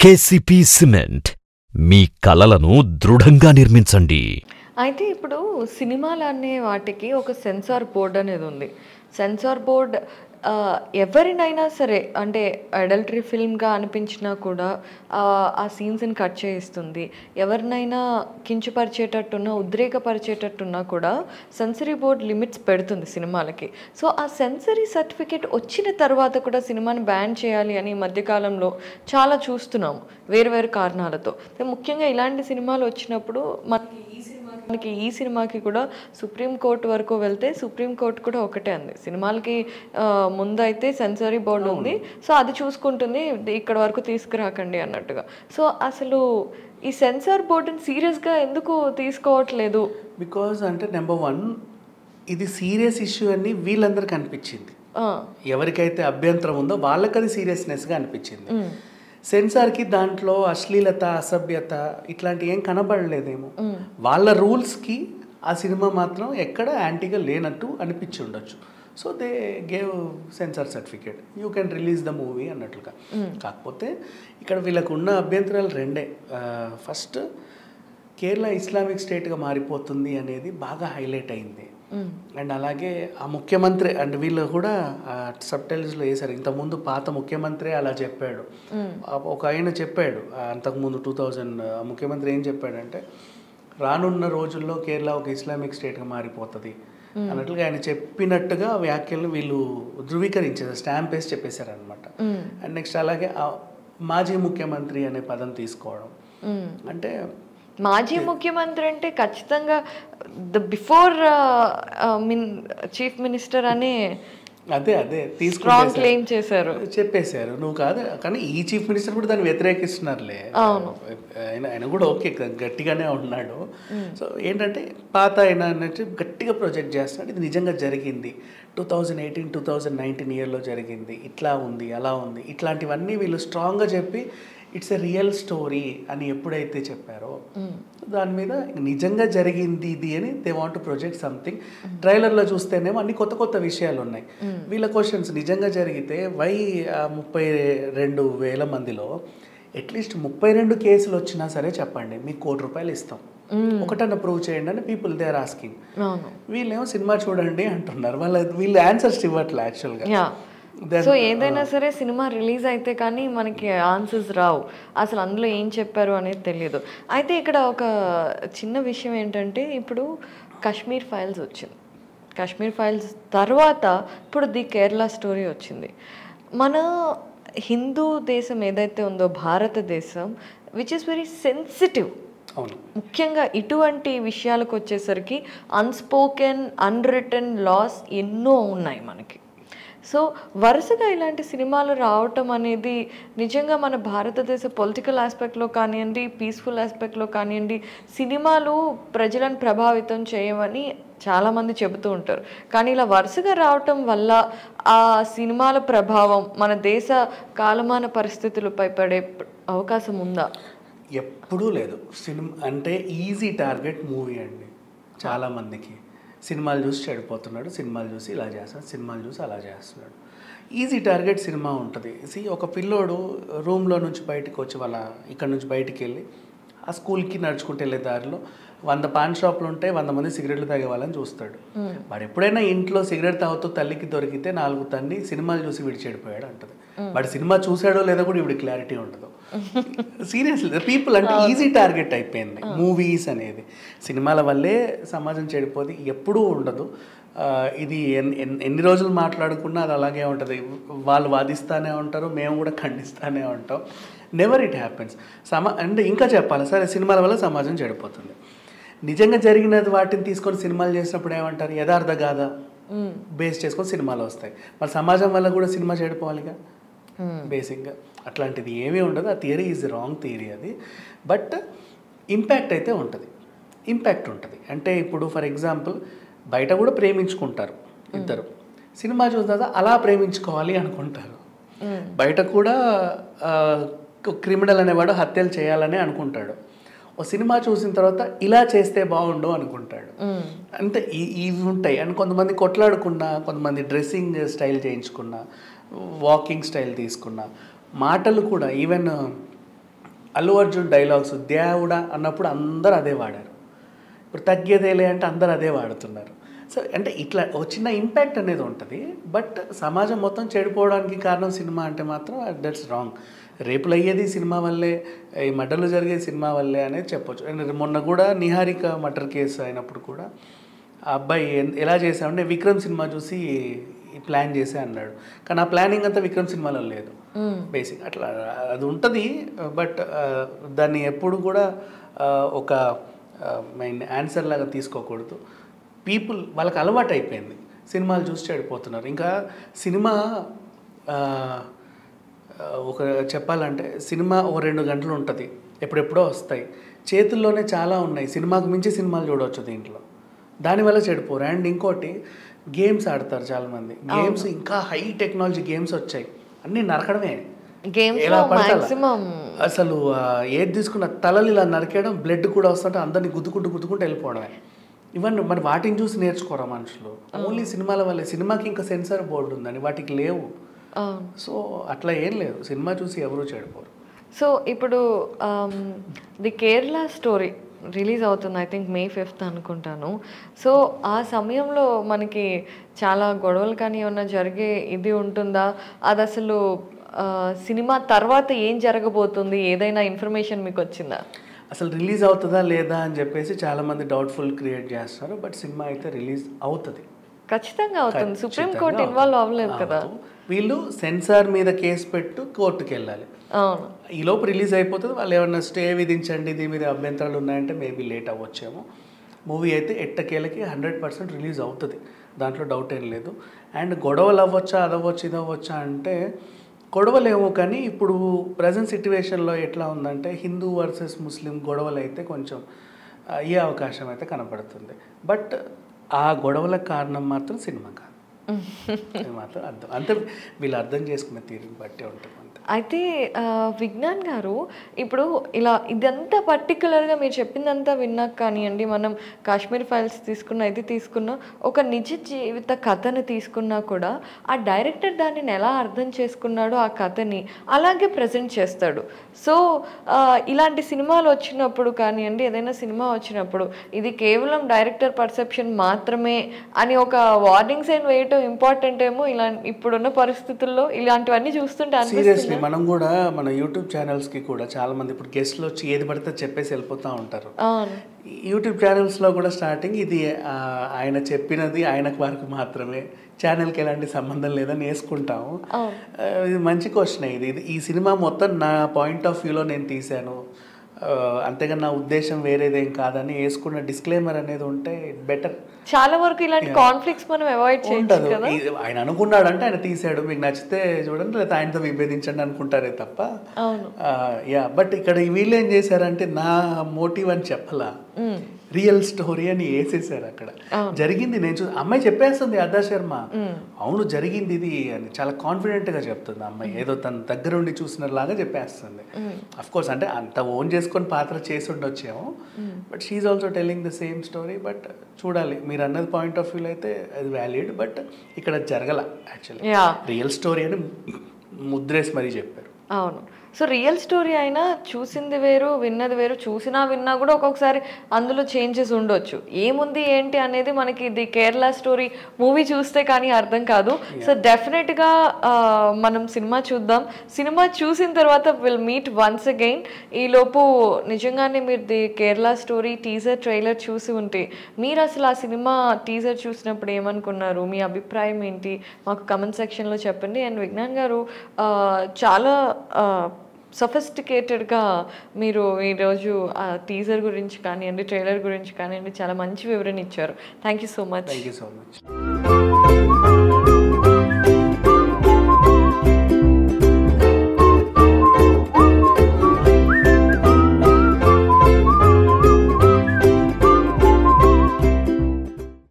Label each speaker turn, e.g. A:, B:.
A: KCP cement మీ కలలను దృఢంగా నిర్మించండి
B: అయితే ఇప్పుడు సినిమాలు అనే వాటికి ఒక సెన్సార్ బోర్డ్ అనేది ఉంది సెన్సార్ బోర్డ్ ఆ, ఎవరినైనా సరే అంటే అడల్టరీ ఫిల్మ్గా అనిపించినా కూడా ఆ, ఆ సీన్స్ని కట్ చేయిస్తుంది ఎవరినైనా కించపరిచేటట్టున్నా ఉద్రేకపరిచేటట్టున్నా కూడా సెన్సరీ బోర్డ్ లిమిట్స్ పెడుతుంది సినిమాలకి సో ఆ సెన్సరీ సర్టిఫికేట్ వచ్చిన తర్వాత కూడా సినిమాని బ్యాన్ చేయాలి అని ఈ మధ్యకాలంలో చాలా చూస్తున్నాము వేరు వేరు కారణాలతో అయితే ముఖ్యంగా ఇలాంటి సినిమాలు వచ్చినప్పుడు మనకి ఈ సినిమా మనకి ఈ సినిమాకి కూడా సుప్రీంకోర్టు వరకు వెళ్తే సుప్రీంకోర్టు కూడా ఒకటే అంది సినిమాలకి ఆ, ముందైతే సెన్సరీ బోర్డు ఉంది సో అది చూసుకుంటుంది ఇక్కడ వరకు తీసుకురాకండి అన్నట్టుగా సో అసలు ఈ సెన్సార్ బోర్డుని సీరియస్గా ఎందుకు తీసుకోవట్లేదు
C: బికాజ్ అంటే నెంబర్ వన్ ఇది సీరియస్ ఇష్యూ అని వీళ్ళందరికీ అనిపించింది
B: ఆ,
C: ఎవరికైతే అభ్యంతరం ఉందో వాళ్ళకి అది సీరియస్నెస్గా అనిపించింది సెన్సార్కి దాంట్లో అశ్లీలత అసభ్యత ఇట్లాంటి ఏం కనబడలేదేమో వాళ్ళ రూల్స్కి ఆ సినిమా మాత్రం ఎక్కడ యాంటీగా లేనట్టు అనిపించి ఉండొచ్చు so they gave censor certificate you can release the movie అన్నట్లుగా కాకపోతే ఇక్కడ వీళ్ళకు ఉన్న అభ్యంతరాలు రెండే ఫస్ట్ కేరళ ఇస్లామిక్ స్టేట్గా మారిపోతుంది అనేది బాగా హైలైట్ అయింది అండ్ అలాగే ఆ ముఖ్యమంత్రి అండ్ వీళ్ళు కూడా సబ్ టైల్స్లో వేశారు ఇంతకుముందు పాత ముఖ్యమంత్రి అలా చెప్పాడు ఆ ఒక ఆయన చెప్పాడు ఆ అంతకుముందు టూ థౌజండ్ ముఖ్యమంత్రి ఏం చెప్పాడంటే రానున్న రోజుల్లో కేరళ ఒక ఇస్లామిక్ స్టేట్గా మారిపోతుంది అన్నట్లుగా ఆయన చెప్పినట్టుగా ఆ వ్యాఖ్యలను వీళ్ళు ధృవీకరించారు స్టాంప్ వేసి చెప్పేశారు అనమాట అండ్ నెక్స్ట్ అలాగే ఆ మాజీ ముఖ్యమంత్రి అనే పదం తీసుకోవడం
B: మ్.
C: అంటే
B: మాజీ ముఖ్యమంత్రి అంటే ఖచ్చితంగా ద బిఫోర్ మిన్ చీఫ్ మినిస్టర్ అని
C: అదే అదే
B: స్ట్రాంగ్
C: తీసుకుంటే
B: క్లెయిమ్ చేశారు
C: చెప్పేశారు నువ్వు కాదు కానీ ఈ చీఫ్ మినిస్టర్ కూడా దాన్ని వ్యతిరేకిస్తున్నారులే ఆయన ఆయన కూడా ఓకే గ- గట్టిగానే ఉన్నాడు సో ఏంటంటే పాత ఆయన అన్నట్టు గట్టిగా ప్రొజెక్ట్ చేస్తున్నాడు ఇది నిజంగా జరిగింది two thousand eighteen two thousand nineteen ఇయర్లో జరిగింది ఇట్లా ఉంది అలా ఉంది ఇట్లాంటివన్నీ వీళ్ళు స్ట్రాంగ్గా చెప్పి ఇట్స్ ఎ రియల్ స్టోరీ అని ఎప్పుడైతే చెప్పారో దాని మీద నిజంగా జరిగింది ఇది అని దే వాంట్ ప్రొజెక్ట్ సంథింగ్ ట్రైలర్లో చూస్తేనేమో అన్ని కొత్త కొత్త విషయాలు ఉన్నాయి వీళ్ళ క్వశ్చన్స్ నిజంగా జరిగితే వై ముప్పై రెండు వేల మందిలో అట్లీస్ట్ ముప్పై రెండు కేసులు వచ్చినా సరే చెప్పండి మీకు కోటి రూపాయలు ఇస్తాం ఒకటన్నా ప్రూవ్ చేయండి అని పీపుల్ దే ఆర్ ఆస్కింగ్
B: అవును
C: వీళ్ళేమో సినిమా చూడండి అంటున్నారు వాళ్ళ వీళ్ళు ఆన్సర్స్ ఇవ్వట్లే యాక్చువల్గా
B: యా సో ఏదైనా సరే సినిమా రిలీజ్ అయితే కానీ మనకి ఆన్సర్స్ రావు అసలు అందులో ఏం చెప్పారు అనేది తెలియదు అయితే ఇక్కడ ఒక చిన్న విషయం ఏంటంటే ఇప్పుడు కాశ్మీర్ ఫైల్స్ వచ్చింది కాశ్మీర్ ఫైల్స్ తర్వాత ఇప్పుడు ది కేరళ స్టోరీ వచ్చింది మన హిందూ దేశం ఏదైతే ఉందో భారతదేశం విచ్ ఇస్ వెరీ సెన్సిటివ్
C: అవును
B: ముఖ్యంగా ఇటువంటి విషయాలకు వచ్చేసరికి అన్స్పోకెన్ అన్రిటన్ లాస్ ఎన్నో ఉన్నాయి మనకి సో వరుసగా ఇలాంటి సినిమాలు రావటం అనేది నిజంగా మన భారతదేశ పొలిటికల్ ఆస్పెక్ట్లో కానివ్వండి పీస్ఫుల్ ఆస్పెక్ట్లో కానివ్వండి సినిమాలు ప్రజలను ప్రభావితం చేయమని చాలామంది చెబుతూ ఉంటారు కానీ ఇలా వరుసగా రావటం వల్ల ఆ సినిమాల ప్రభావం మన దేశ కాలమాన పరిస్థితులపై పడే అవకాశం ఉందా
C: ఎప్పుడూ లేదు సినిమా అంటే ఈజీ టార్గెట్ మూవీ అండి చాలామందికి సినిమాలు చూసి చెడిపోతున్నాడు సినిమాలు చూసి ఇలా చేస్తాడు సినిమాలు చూసి అలా చేస్తున్నాడు ఈజీ టార్గెట్ సినిమా ఉంటుంది సి ఒక పిల్లోడు రూమ్లో నుంచి బయటకు వచ్చి వాళ్ళ ఇక్కడ నుంచి బయటికి వెళ్ళి ఆ స్కూల్కి నడుచుకుంటూ వెళ్ళే దారిలో వంద పాన్ షాపులు ఉంటాయి వంద మంది సిగరెట్లు తాగే వాళ్ళని చూస్తాడు వాడు ఎప్పుడైనా ఇంట్లో సిగరెట్ తాగుతూ తల్లికి దొరికితే నాలుగు తన్ని సినిమాలు చూసి వీడి చెడిపోయాడు అంటది వాడు సినిమా చూసాడో లేదో కూడా ఇప్పుడు క్లారిటీ ఉండదు సీరియస్లీ పీపుల్ అంటే ఈజీ టార్గెట్ అయిపోయింది మూవీస్ అనేది సినిమాల వల్లే సమాజం చెడిపోది ఎప్పుడూ ఉండదు ఆ, ఇది ఎన్- ఎన్- ఎన్ని రోజులు మాట్లాడుకున్నా అది అలాగే ఉంటుంది వాళ్ళు వాదిస్తానే ఉంటారు మేము కూడా ఖండిస్తానే ఉంటాం నెవర్ ఇట్ హ్యాపెన్స్ సమా అంటే ఇంకా చెప్పాలి సరే సినిమాల వల్ల సమాజం చెడిపోతుంది నిజంగా జరిగినది వాటిని తీసుకొని సినిమాలు చేసినప్పుడు ఏమంటారు యథార్థ గాథ బేస్ చేసుకొని సినిమాలు వస్తాయి మరి సమాజం వల్ల కూడా సినిమా చెడిపోవాలిగా బేసిక్గా అట్లాంటిది ఏమీ ఉండదు ఆ థియరీ ఈజ్ రాంగ్ థియరీ అది బట్ ఇంపాక్ట్ అయితే ఉంటుంది ఇంపాక్ట్ ఉంటుంది అంటే ఇప్పుడు ఫర్ ఎగ్జాంపుల్ బయట కూడా ప్రేమించుకుంటారు ఇద్దరు సినిమా చూసిన తర్వాత అలా ప్రేమించుకోవాలి అనుకుంటారు బయట కూడా క్రిమినల్ అనేవాడు హత్యలు చేయాలని అనుకుంటాడు ఓ సినిమా చూసిన తర్వాత ఇలా చేస్తే బాగుండు అనుకుంటాడు అంటే ఈ- ఇవి ఉంటాయి అండ్ కొంతమంది కొట్లాడుకున్నా కొంతమంది డ్రెస్సింగ్ స్టైల్ చేయించుకున్నా వాకింగ్ స్టైల్ తీసుకున్నా మాటలు కూడా ఈవెన్ అల్లు అర్జున్ డైలాగ్స్ దేవుడా అన్నప్పుడు అందరూ అదే వాడారు ఇప్పుడు తగ్గేదేలే అంటే అందరూ అదే వాడుతున్నారు సో అంటే ఇట్లా ఒక చిన్న ఇంపాక్ట్ అనేది ఉంటుంది బట్ సమాజం మొత్తం చెడిపోవడానికి కారణం సినిమా అంటే మాత్రం దట్స్ రాంగ్ రేపులు అయ్యేది సినిమా వల్లే ఈ మర్డర్లు జరిగేది సినిమా వల్లే అనేది చెప్పొచ్చు అండ్ మొన్న కూడా నిహారిక మర్డర్ కేసు అయినప్పుడు కూడా ఆ అబ్బాయి ఎన్- ఎలా చేశామంటే విక్రమ్ సినిమా చూసి ఈ ప్లాన్ చేసే అన్నాడు కానీ ఆ ప్లానింగ్ అంతా విక్రమ్ సినిమాలో లేదు బేసిక్ అట్లా అది ఉంటుంది బట్ దాన్ని ఎప్పుడు కూడా ఆ, ఒక మెయిన్ ఆన్సర్ లాగా తీసుకోకూడదు పీపుల్ వాళ్ళకి అలవాటు అయిపోయింది సినిమాలు చూసి చెడిపోతున్నారు ఇంకా సినిమా ఆ, ఆ, ఒక చెప్పాలంటే సినిమా ఓ రెండు గంటలు ఉంటుంది ఎప్పుడెప్పుడో వస్తాయి చేతుల్లోనే చాలా ఉన్నాయి సినిమాకు మించి సినిమాలు చూడవచ్చు దీంట్లో దానివల్ల చెడిపోరు అండ్ ఇంకోటి గేమ్స్ ఆడతారు చాలామంది గేమ్స్ ఇంకా హై టెక్నాలజీ గేమ్స్ వచ్చాయి అన్నీ నరకడమే
B: Games
C: ఎలా
B: లో
C: పడితే అలా.
B: maximum
C: అసలు ఆ, ఏది తీసుకున్న తలలు ఇలా నరికేయడం బ్లడ్ కూడా వస్తుంటే అందరినీ గుద్దుకుంటూ గుద్దుకుంటూ వెళ్ళిపోవడమే ఇవన్నీ మరి వాటిని చూసి నేర్చుకోరా మనుషులు ఓన్లీ సినిమాల వల్లే సినిమాకి ఇంకా సెన్సార్ బోర్డు ఉందని వాటికి లేవు
B: అవును
C: సో అట్లా ఏం లేదు సినిమా చూసి ఎవరు చెడిపోరు
B: సో ఇప్పుడు ది కేరళ స్టోరీ రిలీజ్ అవుతుంది ఐ థింక్ మే ఫిఫ్త్ అనుకుంటాను సో ఆ సమయంలో మనకి చాలా గొడవలు కానీ ఏమన్నా జరిగే ఇది ఉంటుందా అది అసలు ఆ, సినిమా తర్వాత ఏం జరగబోతుంది ఏదైనా ఇన్ఫర్మేషన్ మీకు వచ్చిందా
C: అసలు రిలీజ్ అవుతుందా లేదా అని చెప్పేసి చాలా మంది డౌట్ఫుల్ క్రియేట్ చేస్తున్నారు బట్ సినిమా అయితే రిలీజ్ అవుతుంది
B: ఖచ్చితంగా అవుతుంది సుప్రీం
C: ఖచ్చితంగా
B: కోర్ట్ ఇన్వాల్వ్ అవ్వలేదు కదా
C: అవుతుంది. వీళ్ళు సెన్సార్ మీద కేసు పెట్టు కోర్టుకి వెళ్ళాలి
B: అవును
C: ఈ లోపు రిలీజ్ అయిపోతుంది వాళ్ళు ఏమన్నా స్టే విధించండి దీని మీద అభ్యంతరాలు ఉన్నాయంటే మేబీ లేట్ అవ్వచ్చేమో మూవీ అయితే ఎట్టకేలకి హండ్రెడ్ పర్సెంట్ రిలీజ్ అవుతుంది దాంట్లో డౌట్ ఏం లేదు అండ్ గొడవలు అవ్వచ్చా అదవ్వచ్చు ఇది అవ్వచ్చా అంటే గొడవలేమో కానీ ఇప్పుడు ప్రజెంట్ సిట్యువేషన్లో ఎట్లా ఉందంటే హిందూ వర్సెస్ ముస్లిం గొడవలు అయితే కొంచెం ఆ, అయ్యే అవకాశం అయితే కనపడుతుంది బట్ ఆ గొడవలకు కారణం మాత్రం సినిమా కాదు అది మాత్రం అర్థం అంటే వీళ్ళు అర్థం చేసుకునే తీరుని బట్టి ఉంటుంది అంతే
B: అయితే ఆ, విజ్ఞాన్ గారు ఇప్పుడు ఇలా ఇదంతా పర్టికులర్గా మీరు చెప్పిందంతా విన్నాక కానివ్వండి మనం కాశ్మీర్ ఫైల్స్ తీసుకున్న ఇది తీసుకున్న ఒక నిజ జీవిత కథను తీసుకున్నా కూడా ఆ డైరెక్టర్ దానిని ఎలా అర్థం చేసుకున్నాడో ఆ కథని అలాగే ప్రజెంట్ చేస్తాడు సో ఆ, ఇలాంటి సినిమాలు వచ్చినప్పుడు కానివ్వండి ఏదైనా సినిమా వచ్చినప్పుడు ఇది కేవలం డైరెక్టర్ పర్సెప్షన్ మాత్రమే అని ఒక వార్నింగ్ సైన్ వేయటం ఇంపార్టెంట్ ఏమో ఇలా ఇప్పుడున్న పరిస్థితుల్లో ఇలాంటివన్నీ చూస్తుంటే అనిపిస్తుంది
C: సీరియస్లీ మనం కూడా మన యూట్యూబ్ ఛానల్స్కి కూడా చాలా మంది ఇప్పుడు గెస్ట్లు వచ్చి ఏది పడితే చెప్పేసి వెళ్ళిపోతూ ఉంటారు
B: అవును
C: యూట్యూబ్ ఛానల్స్లో కూడా స్టార్టింగ్ ఇది ఆ, ఆయన చెప్పినది ఆయనకు వరకు మాత్రమే ఛానల్కి ఎలాంటి సంబంధం లేదని వేసుకుంటాము
B: అవును.
C: ఆ, ఇది మంచి క్వశ్చన్ ఇది ఇది ఈ సినిమా మొత్తం నా పాయింట్ ఆఫ్ వ్యూలో నేను తీశాను ఆ, అంతేగాని నా ఉద్దేశం వేరేదేం కాదని వేసుకున్న డిస్క్లైమర్ అనేది ఉంటే బెటర్
B: చాలా వరకు ఇలాంటి కాన్ఫ్లిక్ట్స్ మనం అవాయిడ్ చేయొచ్చు
C: ఉండదు
B: కదా
C: ఇది ఆయన అనుకున్నాడంటే ఆయన తీసాడు మీకు నచ్చితే చూడండి లేదా ఆయనతో విభేదించండి అనుకుంటారే తప్ప
B: అవును
C: యా బట్ ఇక్కడ వీళ్ళు ఏం చేశారంటే నా మోటివ్ అని చెప్పలా
B: మ్మ్.
C: రియల్ స్టోరీ అని వేసేసారు అక్కడ జరిగింది నేను చూ అమ్మాయి చెప్పేస్తుంది అదా శర్మ అవును జరిగింది ఇది అని చాలా కాన్ఫిడెంట్ గా చెప్తుంది ఆ అమ్మాయి ఏదో తన దగ్గర ఉండి చూసినలాగా చెప్పేస్తుంది అఫ్ కోర్స్ అంటే అంత ఓన్ చేసుకొని పాత్ర చేసి ఉండొచ్చేమో but she also telling the same story but చూడాలి మీరు అన్నది పాయింట్ ఆఫ్ వ్యూ అయితే అది వ్యాలిడ్ బట్ ఇక్కడ జరగల యాక్చువల్లీ
B: యా
C: రియల్ స్టోరీ అని ముద్రేసి మరీ చెప్పారు
B: అవును సో రియల్ స్టోరీ అయినా చూసింది వేరు విన్నది వేరు చూసినా విన్నా కూడా ఒక్కొక్కసారి అందులో చేంజెస్ ఉండొచ్చు ఏముంది ఏంటి అనేది మనకి ఇది కేరళ స్టోరీ మూవీ చూస్తే కానీ అర్థం కాదు సో డెఫినెట్గా మనం సినిమా చూద్దాం సినిమా చూసిన తర్వాత విల్ మీట్ వన్స్ అగైన్ ఈలోపు నిజంగానే మీరు the Kerala story teaser trailer చూసి ఉంటే మీరు అసలు ఆ సినిమా టీజర్ చూసినప్పుడు ఏమనుకున్నారు మీ అభిప్రాయం ఏంటి మాకు కమెంట్ సెక్షన్లో చెప్పండి అండ్ విజ్ఞాన్ గారు ఆ, చాలా సఫిస్టికేటెడ్గా మీరు ఈరోజు ఆ టీజర్ గురించి కానివ్వండి ట్రైలర్ గురించి కానివ్వండి చాలా మంచి వివరణ ఇచ్చారు thank you so much
C: thank you so much